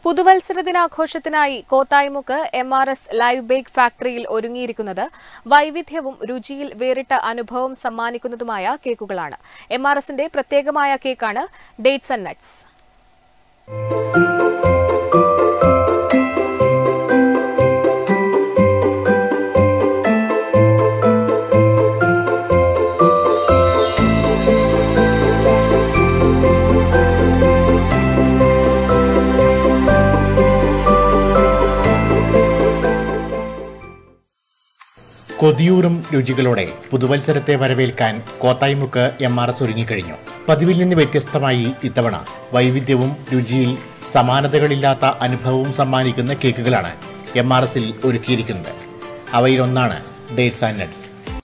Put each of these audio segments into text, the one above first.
പുതുവത്സര ദിനാഘോഷത്തിനായി Kothaimukku M R S live bake ഫാക്ടറിയിൽ ഒരുങ്ങിയിരിക്കുന്നത് വൈവിധ്യവും രുചിയിൽ വേറിട്ട അനുഭവം സമ്മാനിക്കുന്നതുമായ കേക്കുകളാണ് എം ആർ എസിന്റെ പ്രത്യേകമായ കേക്കാണ് ഡേറ്റ്സ് ആൻഡ് നട്ട്സ് കൊതിയൂറും രുചികളോടെ പുതുവത്സരത്തെ വരവേൽക്കാൻ കോത്തായ്മുക്ക് എം ആർ എസ് ഒരുങ്ങിക്കഴിഞ്ഞു പതിവിൽ നിന്ന് വ്യത്യസ്തമായി ഇത്തവണ വൈവിധ്യവും രുചിയിൽ സമാനതകളില്ലാത്ത അനുഭവവും സമ്മാനിക്കുന്ന കേക്കുകളാണ് എം ആർ എസിൽ ഒരുക്കിയിരിക്കുന്നത് അവയിലൊന്നാണ് ഡേറ്റ്സ് ആൻഡ് നട്ട്സ്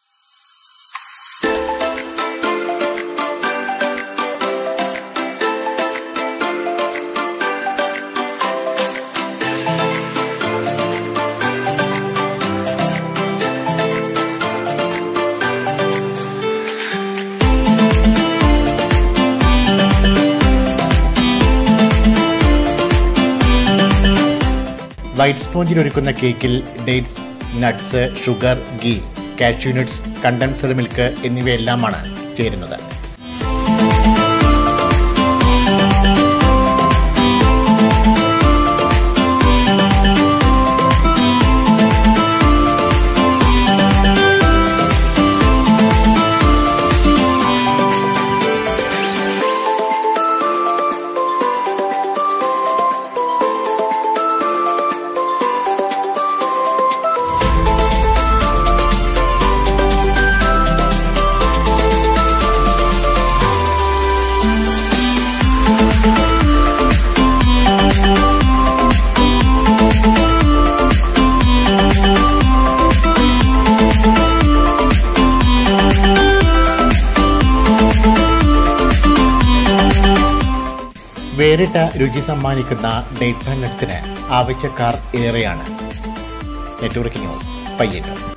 വൈറ്റ് സ്പോഞ്ചിൽ ഒരുക്കുന്ന കേക്കിൽ dates nuts sugar ghee cashew nuts condensed milk എന്നിവയെല്ലാമാണ് ചേരുന്നത് വേറിട്ട രുചി സമ്മാനിക്കുന്ന ഡേറ്റ്സ് ആൻഡ് നട്ട്സിന് ആവശ്യക്കാർ ഏറെയാണ് നെറ്റ്വർക്ക് ന്യൂസ് പയ്യന്നൂർ